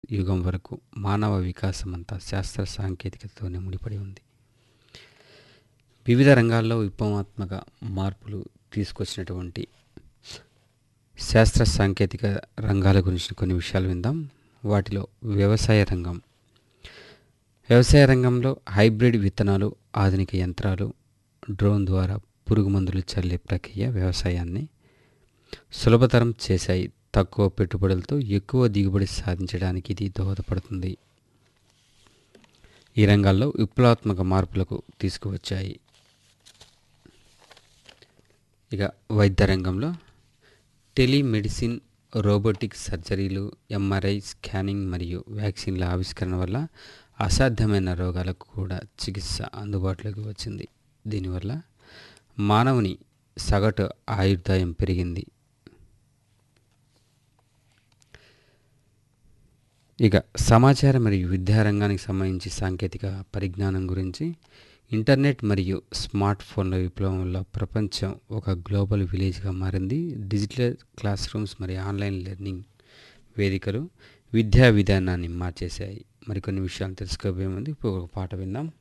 యుగం వరకు మానవ వికాసం అంతా శాస్త్ర సాంకేతికతతోనే ముడిపడి ఉంది వివిధ రంగాల్లో విప్లవాత్మక మార్పులు తీసుకొచ్చినటువంటి శాస్త్ర సాంకేతిక రంగాల గురించి కొన్ని విషయాలు విందాం వాటిలో వ్యవసాయ రంగం వ్యవసాయ రంగంలో హైబ్రిడ్ విత్తనాలు ఆధునిక యంత్రాలు డ్రోన్ ద్వారా పురుగు మందులు చల్లే ప్రక్రియ వ్యవసాయాన్ని సులభతరం చేశాయి తక్కువ పెట్టుబడులతో ఎక్కువ దిగుబడి సాధించడానికి ఇది దోహదపడుతుంది ఈ రంగాల్లో విప్లవాత్మక మార్పులకు తీసుకువచ్చాయి ఇక వైద్య రంగంలో టెలిమెడిసిన్ రోబోటిక్ సర్జరీలు ఎంఆర్ఐ స్కానింగ్ మరియు వ్యాక్సిన్ల ఆవిష్కరణ వల్ల అసాధ్యమైన రోగాలకు కూడా చికిత్స అందుబాటులోకి వచ్చింది దీనివల్ల మానవుని సగటు ఆయుర్దాయం పెరిగింది ఇక సమాచార మరియు విద్యారంగానికి సంబంధించి సాంకేతిక పరిజ్ఞానం గురించి ఇంటర్నెట్ మరియు స్మార్ట్ ఫోన్ల విప్లవం వల్ల ప్రపంచం ఒక గ్లోబల్ విలేజ్గా మారింది డిజిటల్ క్లాస్ రూమ్స్ మరియు ఆన్లైన్ లెర్నింగ్ వేదికలు విద్యా విధానాన్ని మార్చేశాయి మరికొన్ని విషయాలు తెలుసుకోబోయే ముందు ఇప్పుడు ఒక పాట విందాం